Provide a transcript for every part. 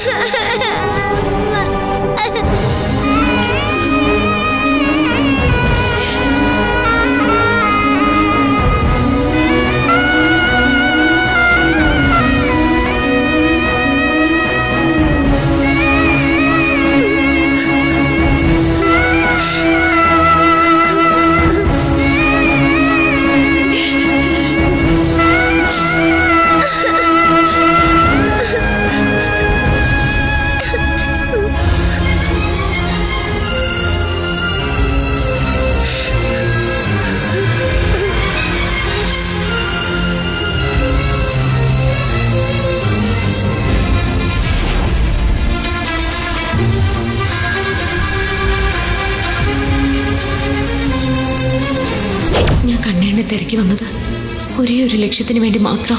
ഞാൻ കണ്ണേണ്ണെ തിരക്കി വന്നത് ഒരേ ഒരു ലക്ഷ്യത്തിന് വേണ്ടി മാത്രം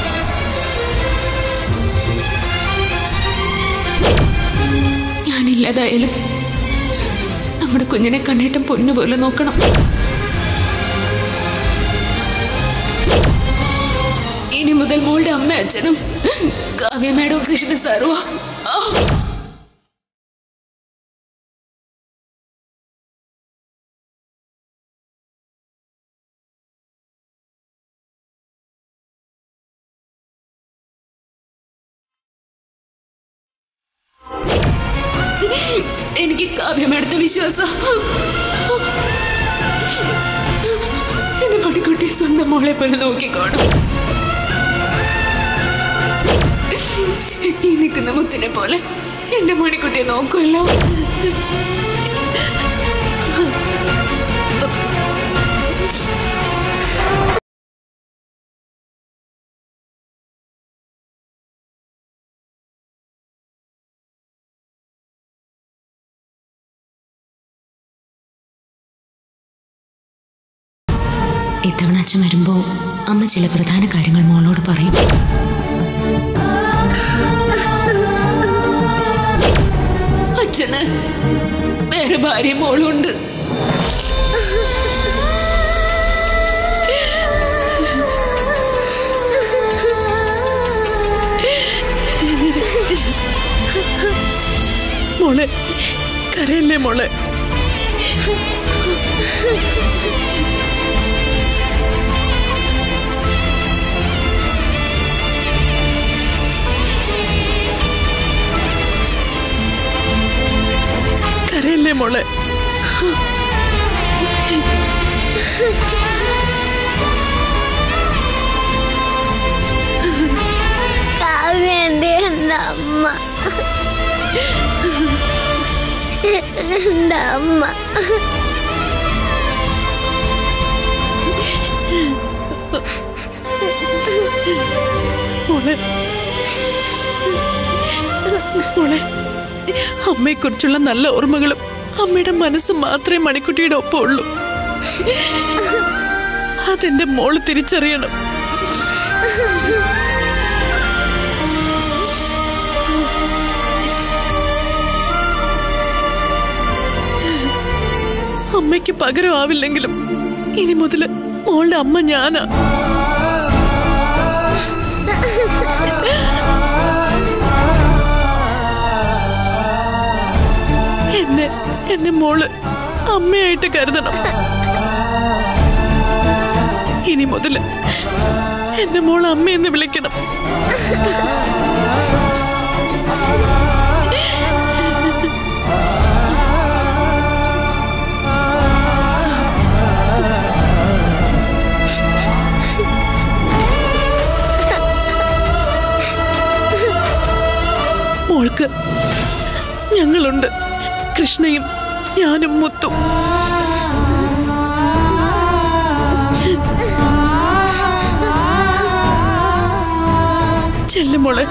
ഞാനില്ലാതായാലും നമ്മുടെ കുഞ്ഞിനെ കണ്ണേട്ടം പൊന്നുപോലെ നോക്കണം ഇനി മുതൽ മോളുടെ അമ്മ അച്ഛനും കാവ്യ മേഡവും കൃഷ്ണ സാറുവാ ആ എനിക്ക് കാവ്യമടുത്ത വിശ്വാസം എന്റെ പണിക്കുട്ടി സ്വന്തം മോളെ പോലെ നോക്കിക്കോണം ഈ നിൽക്കുന്ന മുത്തിനെ പോലെ എന്റെ മണിക്കുട്ടിയെ നോക്കുമല്ലോ ഇത്തവണ അച്ഛൻ വരുമ്പോ അമ്മ ചില പ്രധാന കാര്യങ്ങൾ മോളോട് പറയും അച്ഛന് വേറെ ഭാര്യ മോളും ഉണ്ട് മോളെ കരയല്ലേ മോളെ കരയല്ലേ മോളെ കാവ്യന്റെ എന്റെ അമ്മ എന്റെ അമ്മ മോളെ മോളെ അമ്മയെക്കുറിച്ചുള്ള നല്ല ഓർമ്മകളും അമ്മയുടെ മനസ്സ് മാത്രമേ മണിക്കുട്ടിയുടെ ഒപ്പം ഉള്ളൂ അതെന്റെ മോള് തിരിച്ചറിയണം അമ്മയ്ക്ക് പകരം ആവില്ലെങ്കിലും ഇനി മുതല് മോളുടെ അമ്മ ഞാനാ എന്നെ എന്നെ മോള് അമ്മയായിട്ട് കരുതണം ഇനി മുതല് എന്നെ മോൾ അമ്മയെന്ന് വിളിക്കണം മോൾക്ക് ഞങ്ങളുണ്ട് കൃഷ്ണയും ഞാനും മുത്തും ചെല്ലുമോളെ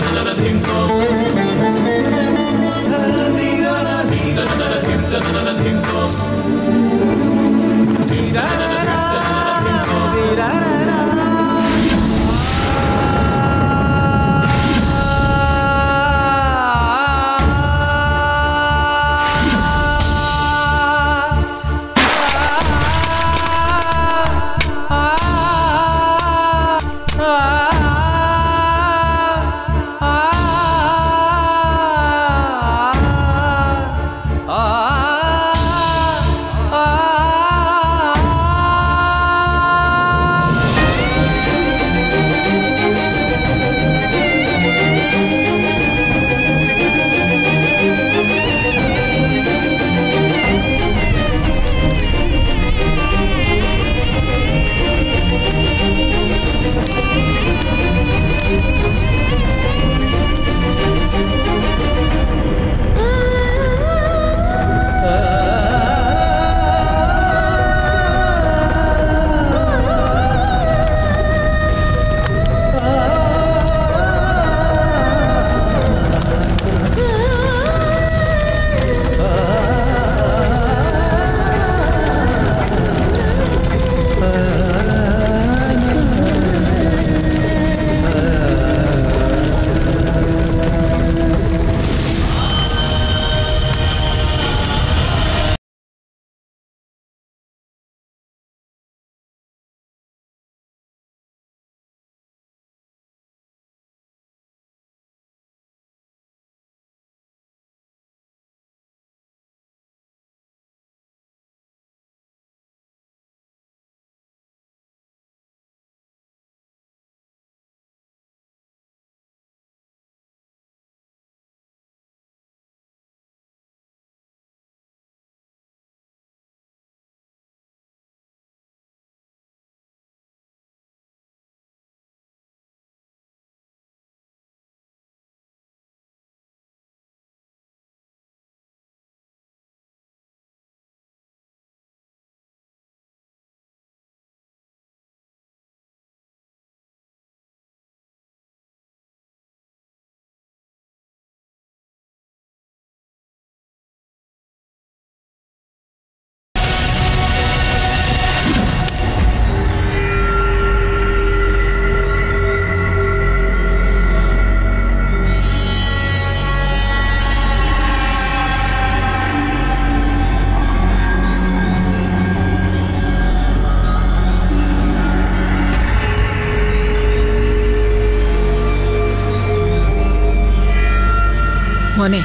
മോനെ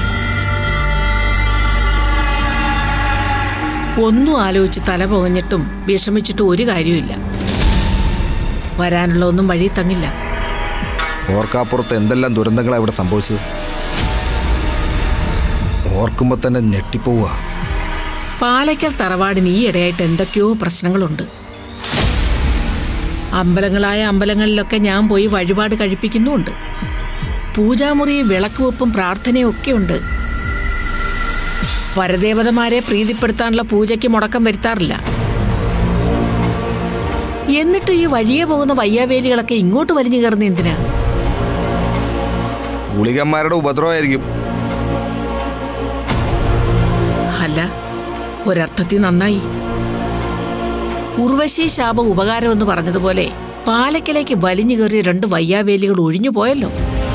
ഒന്നും ആലോചിച്ച് തല പുകഞ്ഞിട്ടും വിഷമിച്ചിട്ടും ഒരു കാര്യമില്ല വരാനുള്ള ഒന്നും വഴി തങ്ങില്ല ഓർക്കാപ്പുറത്ത് എന്തെല്ലാം ദുരന്തങ്ങളാണ് ഇവിടെ സംഭവിച്ചത് ഓർക്കുമ്പോൾ തന്നെ ഞെട്ടിപ്പോവുക പാലയ്ക്കൽ തറവാടിന് ഈ ഇടയായിട്ട് എന്തൊക്കെയോ പ്രശ്നങ്ങളുണ്ട് അമ്പലങ്ങളായ അമ്പലങ്ങളിലൊക്കെ ഞാൻ പോയി വഴിപാട് കഴിപ്പിക്കുന്നുമുണ്ട് പൂജാമുറി വിളക്കുവെപ്പും പ്രാർത്ഥനയും ഒക്കെ ഉണ്ട് പരദേവതമാരെ പ്രീതിപ്പെടുത്താനുള്ള പൂജയ്ക്ക് മുടക്കം വരുത്താറില്ല എന്നിട്ട് ഈ വഴിയെ പോകുന്ന വയ്യാവേലികളൊക്കെ ഇങ്ങോട്ട് വലിഞ്ഞു കയറുന്ന എന്തിനാ ഗുളികന്മാരുടെ ഉപദ്രവമായിരിക്കും അല്ല ഒരർത്ഥത്തിൽ നന്നായി ഉർവശി ശാപ ഉപകാരം എന്ന് പറഞ്ഞതുപോലെ പാലക്കലേക്ക് വലിഞ്ഞു കയറിയ രണ്ട് വയ്യാവേലികൾ ഒഴിഞ്ഞു പോയല്ലോ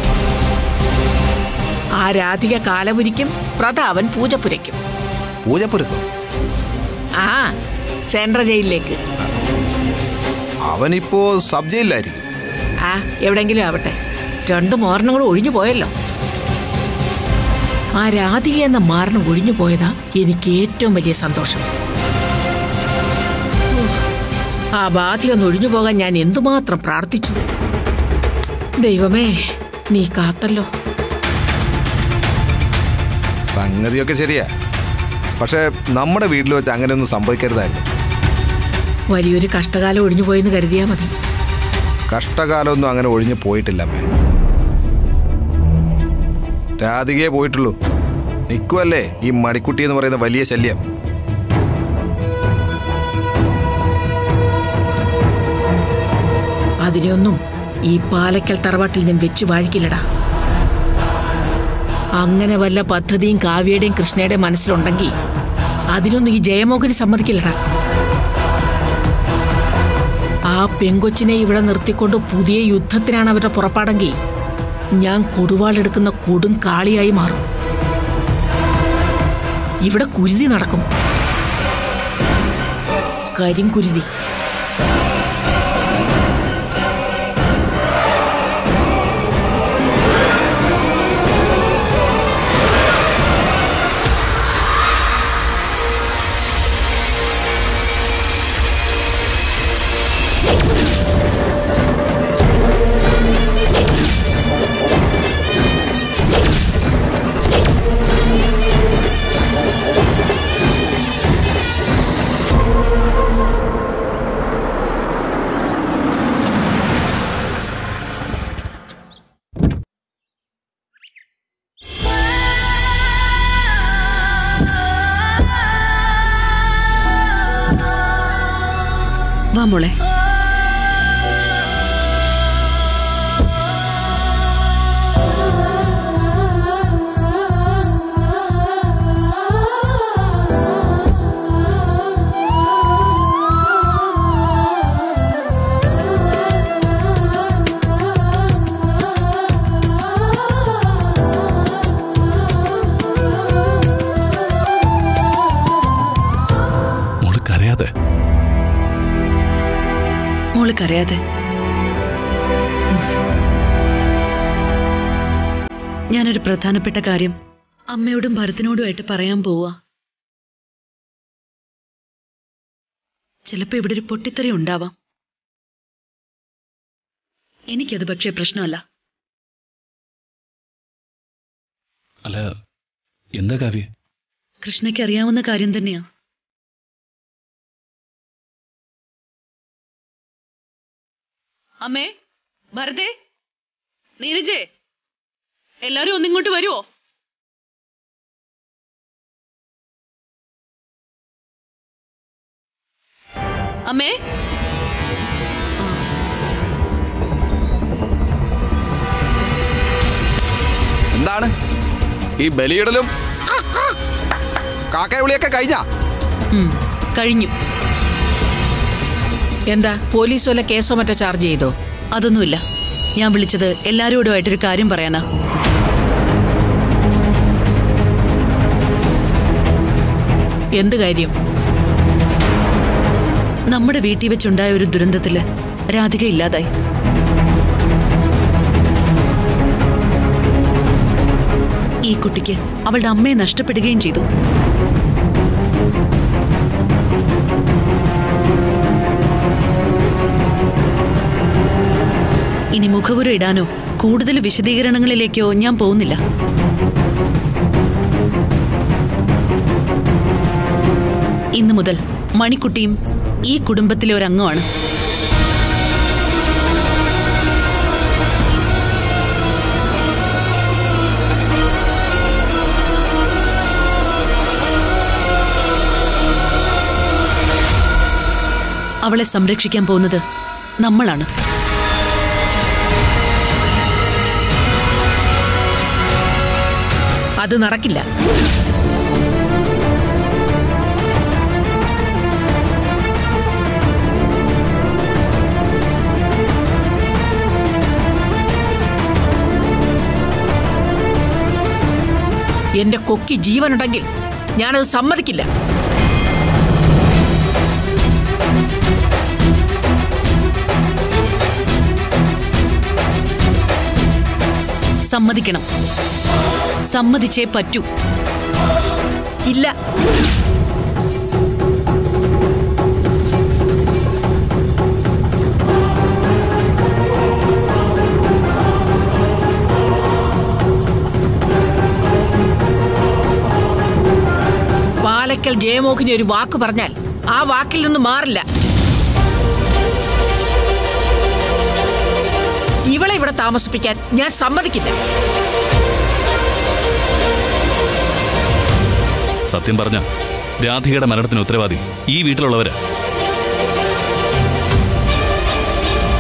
ആ രാധിക കാലപുരിക്കും പ്രതാപൻ പൂജപ്പുരയ്ക്കും പൂജപ്പുരക്കോ ആ സെൻട്രൽ ജയിലിലേക്ക് അവനിപ്പോ സബ് ജയിലിലായിരിക്കും ആ എവിടെങ്കിലും ആവട്ടെ രണ്ട് മോരണങ്ങളും ഒഴിഞ്ഞു പോയല്ലോ ആ രാധിക എന്ന മാരണം ഒഴിഞ്ഞു പോയതാ എനിക്ക് ഏറ്റവും വലിയ സന്തോഷം ഉഫ്. ആ ബാധയൊന്ന് ഒഴിഞ്ഞു പോകാൻ ഞാൻ എന്തുമാത്രം പ്രാർത്ഥിച്ചു ദൈവമേ നീ കാത്തല്ലോ സംഗതിയൊക്കെ ശരിയാ പക്ഷെ നമ്മുടെ വീട്ടിൽ വെച്ച് അങ്ങനെയൊന്നും സംഭവിക്കരുതായിരുന്നു വലിയൊരു കഷ്ടകാലം ഒഴിഞ്ഞു പോയെന്ന് കരുതിയാ മതി കഷ്ടകാലമൊന്നും അങ്ങനെ ഒഴിഞ്ഞു പോയിട്ടില്ല അമ്മേ രാധികയെ പോയിട്ടുള്ളൂ നിൽക്കുമല്ലേ ഈ മടിക്കുട്ടി എന്ന് പറയുന്ന വലിയ ശല്യം അതിനെയൊന്നും ഈ പാലക്കൽ തറവാട്ടിൽ ഞാൻ വെച്ചു വാഴിക്കില്ലടാ അങ്ങനെ വല്ല പദ്ധതിയും കാവ്യയുടെയും കൃഷ്ണയുടെയും മനസ്സിലുണ്ടെങ്കിൽ അതിനൊന്നും ഈ ജയമോഹന് സമ്മതിക്കില്ലടാ ആ പെങ്കൊച്ചിനെ ഇവിടെ നിർത്തിക്കൊണ്ട് പുതിയ യുദ്ധത്തിനാണ് അവരുടെ പുറപ്പാടെങ്കിൽ ഞാൻ കൊടുവാളെടുക്കുന്ന കൊടും കാളിയായി മാറും ഇവിടെ കുരുതി നടക്കും കരിങ്കുരുതി വാ മോളെ മോള് കരയാതെ മോള് കരയാതെ ഞാനൊരു പ്രധാനപ്പെട്ട കാര്യം അമ്മയോടും ഭരത്തിനോടുമായിട്ട് പറയാൻ പോവാ ചിലപ്പോ ഇവിടെ ഒരു പൊട്ടിത്തെറി ഉണ്ടാവാം എനിക്കത് പക്ഷേ പ്രശ്നമല്ല അല്ല എന്താ കാവ്യ കൃഷ്ണയ്ക്ക് അറിയാവുന്ന കാര്യം തന്നെയാ അമ്മേ ഭരതേ നീരജേ എല്ലാരും ഒന്നിങ്ങോട്ട് വരുവോ അമ്മേ എന്താണ് ഈ ബലിയിടലും കാക്കയുളിയൊക്കെ കഴിഞ്ഞാ ഉം, കഴിഞ്ഞു എന്താ പോലീസ് വല്ല കേസോ മറ്റോ ചാർജ് ചെയ്തോ അതൊന്നുമില്ല ഞാൻ വിളിച്ചത് എല്ലാരോടുമായിട്ടൊരു കാര്യം പറയാനാ എന്ത് കാര്യം നമ്മുടെ വീട്ടിൽ വെച്ചുണ്ടായ ഒരു ദുരന്തത്തില് രാധിക ഇല്ലാതായി ഈ കുട്ടിക്ക് അവളുടെ അമ്മയെ നഷ്ടപ്പെടുകയും ചെയ്തു ഇനി മുഖവുര ഇടാനോ കൂടുതൽ വിശദീകരണങ്ങളിലേക്കോ ഞാൻ പോകുന്നില്ല ഇന്നു മുതൽ മണിക്കുട്ടിയും ഈ കുടുംബത്തിലെ ഒരു അംഗമാണ് അവളെ സംരക്ഷിക്കാൻ പോകുന്നത് നമ്മളാണ് അത് നടക്കില്ല എന്റെ കൊക്കി ജീവനുണ്ടെങ്കിൽ ഞാനത് സമ്മതിക്കില്ല സമ്മതിക്കണം സമ്മതിച്ചേ പറ്റൂ ഇല്ല പാലക്കൽ ജയമോഹിനി ഒരു വാക്ക് പറഞ്ഞാൽ ആ വാക്കിൽ നിന്ന് മാറില്ല ഇവളെ ഇവിടെ താമസിപ്പിക്കാൻ ഞാൻ സമ്മതിക്കില്ല സത്യം പറഞ്ഞ രാധികയുടെ മരണത്തിന് ഉത്തരവാദി ഈ വീട്ടിലുള്ളവരാ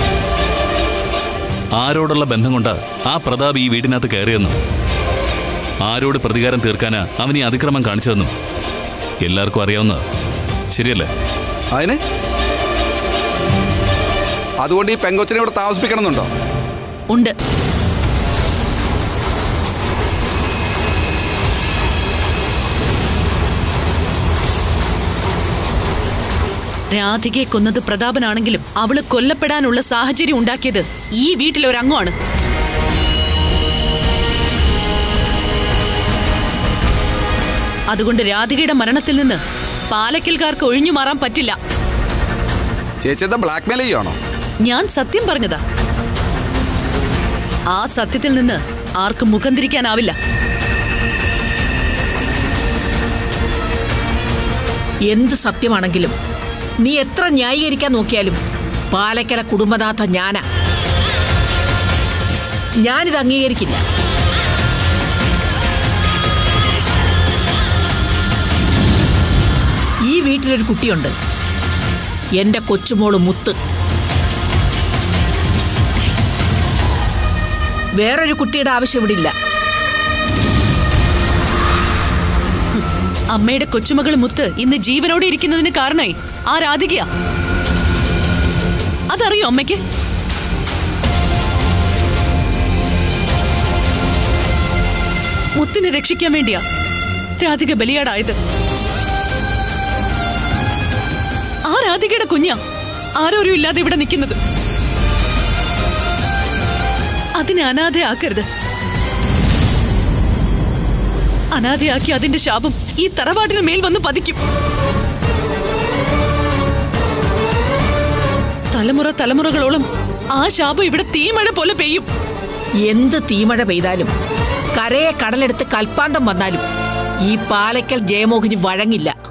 ആരോടുള്ള ബന്ധം കൊണ്ടാ ആ പ്രതാപ് ഈ വീടിനകത്ത് കയറിയെന്ന് ആരോട് പ്രതികാരം തീർക്കാനാ അവൻ ഈ അതിക്രമം കാണിച്ചതെന്നും എല്ലാവർക്കും അറിയാവുന്ന ശരിയല്ലേ അതിന് അതുകൊണ്ട് ഈ പെങ്കൊച്ചിനെ ഇവിടെ താമസിപ്പിക്കണമെന്നുണ്ടോ ഉണ്ട് രാധികയെ കൊന്നത് പ്രതാപനാണെങ്കിലും അവള് കൊല്ലപ്പെടാനുള്ള സാഹചര്യം ഉണ്ടാക്കിയത് ഈ വീട്ടിലെ ഒരു അംഗമാണ് അതുകൊണ്ട് രാധികയുടെ മരണത്തിൽ നിന്ന് പാലക്കൽക്കാർക്ക് ഒഴിഞ്ഞു മാറാൻ പറ്റില്ല ചേച്ചി എന്താ ബ്ലാക്ക് മെയിൽ ചെയ്യുവാണോ ഞാൻ സത്യം പറഞ്ഞതാ ആ സത്യത്തിൽ നിന്ന് ആർക്കും മുഖം തിരിക്കാനാവില്ല എന്ത് സത്യമാണെങ്കിലും നീ എത്ര ന്യായീകരിക്കാൻ നോക്കിയാലും പാലക്കല കുടുംബനാഥ ഞാനാ ഞാനിത് അംഗീകരിക്കില്ല ഈ വീട്ടിലൊരു കുട്ടിയുണ്ട് എന്റെ കൊച്ചുമോള് മുത്ത് വേറൊരു കുട്ടിയുടെ ആവശ്യം ഇവിടെ ഇല്ല അമ്മയുടെ കൊച്ചുമകൾ മുത്ത് ഇന്ന് ജീവനോടെ ഇരിക്കുന്നതിന് കാരണമായി ആ രാധികയാ അതറിയോ അമ്മയ്ക്ക് മുത്തിനെ രക്ഷിക്കാൻ വേണ്ടിയാ രാധിക ബലിയാടായത് ആ രാധികയുടെ കുഞ്ഞാ ആരോരും ഇല്ലാതെ ഇവിടെ നിൽക്കുന്നത് അതിനെ അനാഥയാക്കരുത് അനാഥയാക്കി അതിന്റെ ശാപം ഈ തറവാട്ടിന് മേൽ വന്ന് പതിക്കും തലമുറ തലമുറകളോളം ആ ശാപം ഇവിടെ തീമഴ പോലെ പെയ്യും എന്ത് തീമഴ പെയ്താലും കരയെ കടലെടുത്ത് കൽപ്പാന്തം വന്നാലും ഈ പാലക്കൽ ജയമോഹിനി വഴങ്ങില്ല